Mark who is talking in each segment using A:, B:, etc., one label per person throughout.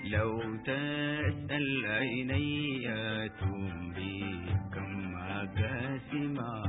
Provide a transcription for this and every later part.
A: لو تسأل عيني تنبي كم قاسما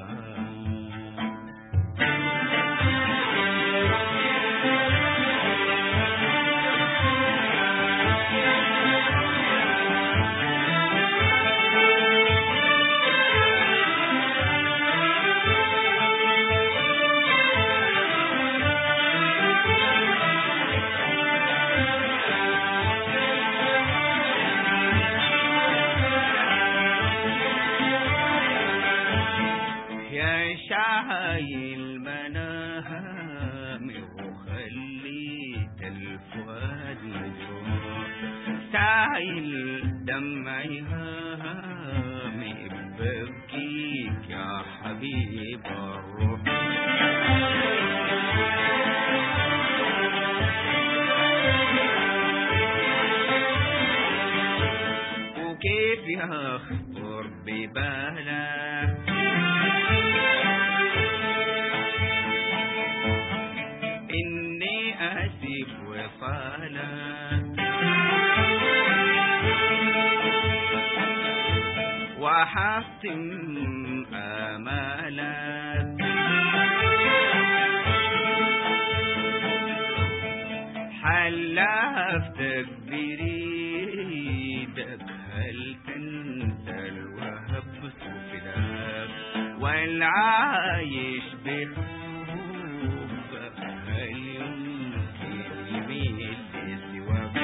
A: يا شاي المنام وخليت الفؤاد مجروح سايل دمعي هامي ببكيك يا حبيب الروح وكيف يخطر ببالك إني آسف وصالك وحاختم آمالك حلفتك بريدك هل تنسى الوهب سفلاك والعايش بحبك هل يمكن يميل سواك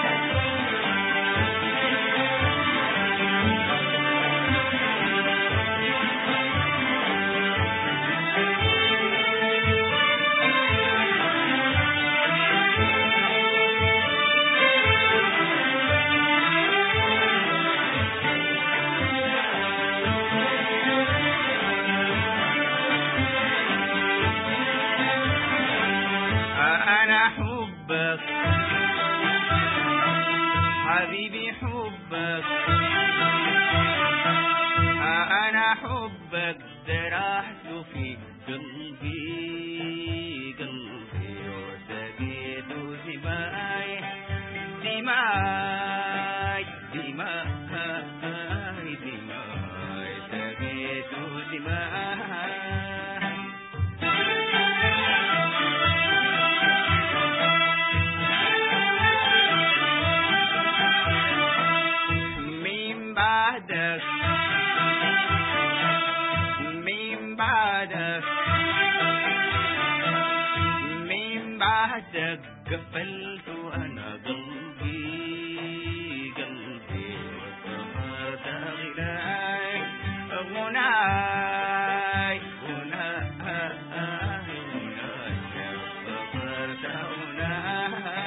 A: أنا حبك حبيبي حبك أنا حبك زرعت في قلبي قلبي وسقيت دماي دماي دماي دماي سقيت دماي من بعدك من بعدك من بعدك قفلت انا قلبي قلبي وسهرت غناي غناي غناي غناي سهرت غناي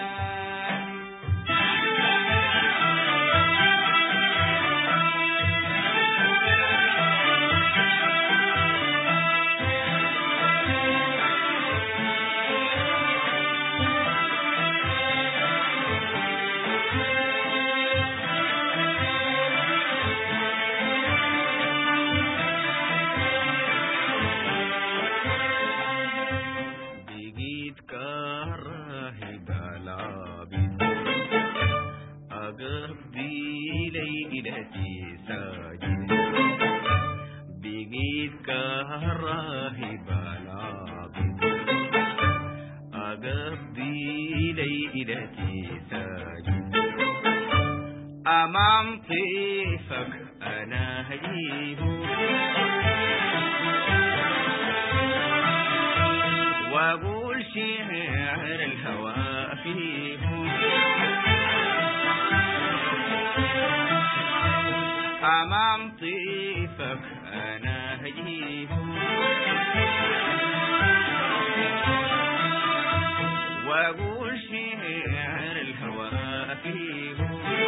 A: بقيت كراهب العابد أقضي ليلتي ساجد بقيت كراهب العابد أقضي ليلتي ساجد أمام طيفك أنا هجيب واقول شعر الهوى فيه امام طيفك انا هجيه واقول شعر الهوى فيه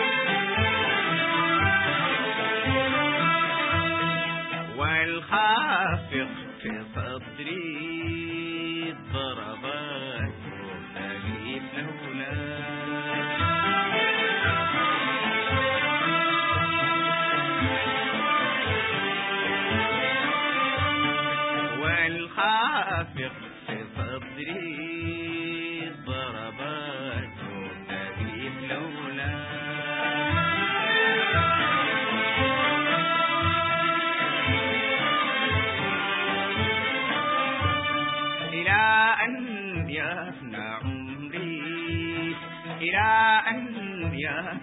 A: والخافق في صدري ضربات أليف لولا والخافق في صدري ضربات أليف لولا يا يا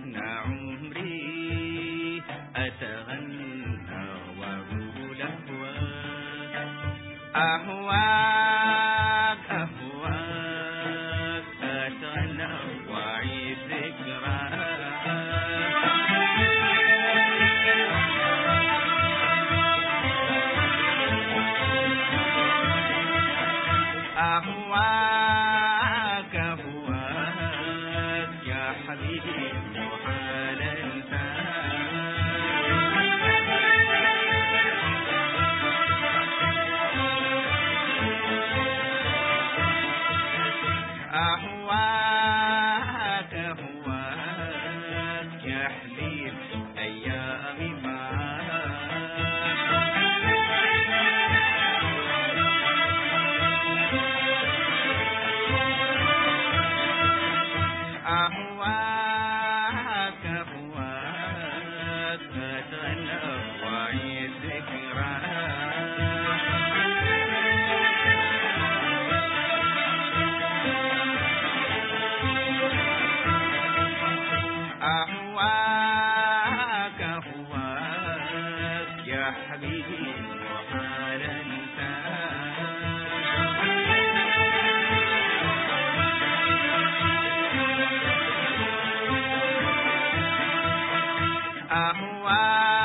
A: عمري أتغنى وأقول أهواك أهواك أهواك أتغنى وأعيد ذكراك أهواك أهواك يا حبيبي محال أهواك أهواك يا حبيب أيامي معاك أهواك أهواك أتغنى وأعيد ذكراك أهواك أهواك يا حبيبي وحال أنساك